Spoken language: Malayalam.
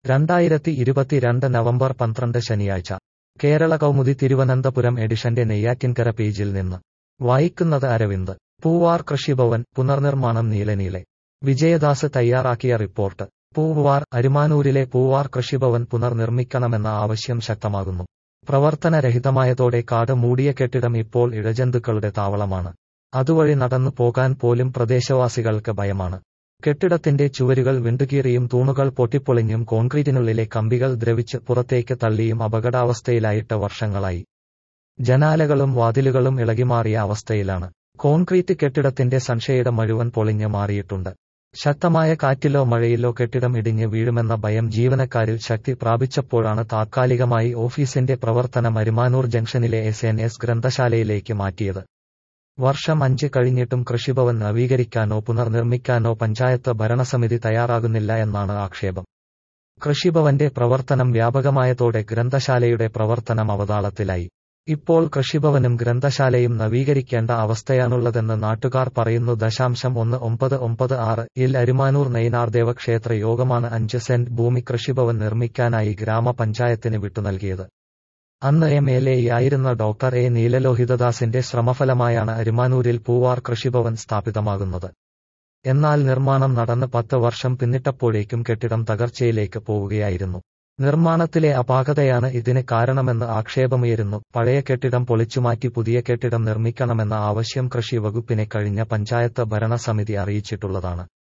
രണ്ടായിരത്തി ഇരുപത്തിരണ്ട് നവംബർ പന്ത്രണ്ട് ശനിയാഴ്ച കേരള കൗമുദി തിരുവനന്തപുരം എഡിഷന്റെ നെയ്യാറ്റിൻകര പേജിൽ നിന്ന് വായിക്കുന്നത് അരവിന്ദ് പൂവാർ കൃഷിഭവൻ പുനർനിർമ്മാണം നീലനീളെ വിജയദാസ് തയ്യാറാക്കിയ റിപ്പോർട്ട് പൂവാർ അരുമാനൂരിലെ പൂവാർ കൃഷിഭവൻ പുനർനിർമ്മിക്കണമെന്ന ആവശ്യം ശക്തമാകുന്നു പ്രവർത്തനരഹിതമായതോടെ കാട് മൂടിയ കെട്ടിടം ഇപ്പോൾ ഇഴജന്തുക്കളുടെ താവളമാണ് അതുവഴി നടന്നു പോകാൻ പോലും പ്രദേശവാസികൾക്ക് ഭയമാണ് കെട്ടിടത്തിന്റെ ചുവരുകൾ വിണ്ടുകീറിയും തൂണുകൾ പൊട്ടിപ്പൊളിഞ്ഞും കോൺക്രീറ്റിനുള്ളിലെ കമ്പികൾ ദ്രവിച്ച് പുറത്തേക്ക് തള്ളിയും അപകടാവസ്ഥയിലായിട്ട് വർഷങ്ങളായി ജനാലകളും വാതിലുകളും ഇളകിമാറിയ അവസ്ഥയിലാണ് കോൺക്രീറ്റ് കെട്ടിടത്തിന്റെ സൺഷെയ്ഡ് മുഴുവൻ പൊളിഞ്ഞ് മാറിയിട്ടുണ്ട് ശക്തമായ കാറ്റിലോ മഴയിലോ കെട്ടിടം ഇടിഞ്ഞ് വീഴുമെന്ന ഭയം ജീവനക്കാരിൽ ശക്തി പ്രാപിച്ചപ്പോഴാണ് താത്കാലികമായി ഓഫീസിന്റെ പ്രവർത്തനം അരുമാനൂർ ജംഗ്ഷനിലെ എസ് എൻ എസ് ഗ്രന്ഥശാലയിലേക്ക് മാറ്റിയത് വർഷം അഞ്ച് കഴിഞ്ഞിട്ടും കൃഷിഭവൻ നവീകരിക്കാനോ പുനർനിർമ്മിക്കാനോ പഞ്ചായത്ത് ഭരണസമിതി തയ്യാറാകുന്നില്ല എന്നാണ് ആക്ഷേപം കൃഷിഭവന്റെ പ്രവർത്തനം വ്യാപകമായതോടെ ഗ്രന്ഥശാലയുടെ പ്രവർത്തനം അവതാളത്തിലായി ഇപ്പോൾ കൃഷിഭവനും ഗ്രന്ഥശാലയും നവീകരിക്കേണ്ട അവസ്ഥയാണുള്ളതെന്ന് നാട്ടുകാർ പറയുന്നു ദശാംശം ഒന്ന് ഒമ്പത് ഒമ്പത് ആറ് ഇൽ അരുമാനൂർ നെയ്നാർദേവ ക്ഷേത്ര യോഗമാണ് അഞ്ച് സെന്റ് ഭൂമി കൃഷിഭവൻ നിർമ്മിക്കാനായി ഗ്രാമപഞ്ചായത്തിന് വിട്ടുനൽകിയത് അന്ന് എം എൽ എ ആയിരുന്ന ഡോക്ടർ എ നീലലോഹിതദാസിന്റെ ശ്രമഫലമായാണ് അരുമാനൂരിൽ പൂവാർ കൃഷിഭവൻ സ്ഥാപിതമാകുന്നത് എന്നാൽ നിർമ്മാണം നടന്ന് പത്ത് വർഷം പിന്നിട്ടപ്പോഴേക്കും കെട്ടിടം തകർച്ചയിലേക്ക് പോവുകയായിരുന്നു നിർമ്മാണത്തിലെ അപാകതയാണ് ഇതിന് കാരണമെന്ന് ആക്ഷേപമുയരുന്നു പഴയ കെട്ടിടം പൊളിച്ചുമാറ്റി പുതിയ കെട്ടിടം നിർമ്മിക്കണമെന്ന ആവശ്യം കൃഷി വകുപ്പിനെ കഴിഞ്ഞ പഞ്ചായത്ത് ഭരണസമിതി അറിയിച്ചിട്ടുള്ളതാണ്